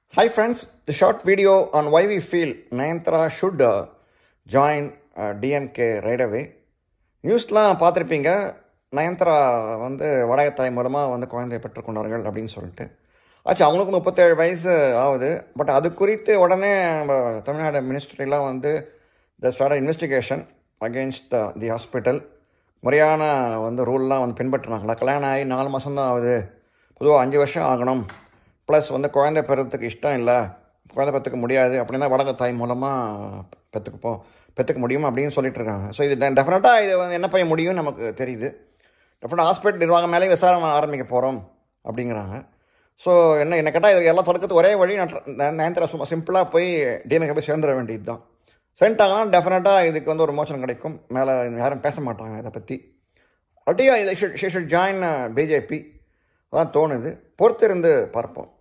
Hi friends, the short video on why we feel Nayanthara should uh, join uh, DMK right away. நியூஸ்லாம் பார்த்துருப்பீங்க நயன்தாரா வந்து வடகத்தாய் மூலமாக வந்து குழந்தையை பெற்றுக்கொண்டார்கள் அப்படின்னு சொல்லிட்டு ஆச்சு அவங்களுக்கு முப்பத்தேழு வயசு ஆகுது பட் அது குறித்து உடனே நம்ம தமிழ்நாடு மினிஸ்ட்ரிலாம் வந்து the start investigation against the hospital முறையான வந்து ரூல்லாம் வந்து பின்பற்றினாங்களா கல்யாணம் ஆகி நாலு மாதம் தான் ஆகுது பொதுவாக அஞ்சு வருஷம் ஆகணும் ப்ளஸ் வந்து குழந்தை பெறத்துக்கு இஷ்டம் இல்லை குழந்தை பெற்றுக்க முடியாது அப்படின்னா வடக தாய் மூலமாக பெற்றுக்குப்போம் பெற்றுக்க முடியும் அப்படின்னு சொல்லிட்டு இருக்காங்க ஸோ இது டெஃபினட்டாக இது வந்து என்ன பண்ண முடியும்னு நமக்கு தெரியுது டெஃபினட் ஹாஸ்பிட்டல் நிர்வாகம் மேலே விசாரணை ஆரம்பிக்க போகிறோம் அப்படிங்கிறாங்க ஸோ என்ன என்ன கேட்டால் இது எல்லாம் தொடக்கத்து ஒரே வழி நயன்தரா சும்மா சிம்பிளாக போய் டிஎம்கே போய் சேர்ந்துட வேண்டியது தான் சென்ட்டாங்கன்னா டெஃபினட்டாக இதுக்கு வந்து ஒரு மோச்சனம் கிடைக்கும் மேலே யாரும் பேச மாட்டாங்க இதை பற்றி அப்படியே இது ஷுட் ஷுட் ஜாயின் பிஜேபி அதான் தோணுது பொறுத்திருந்து பார்ப்போம்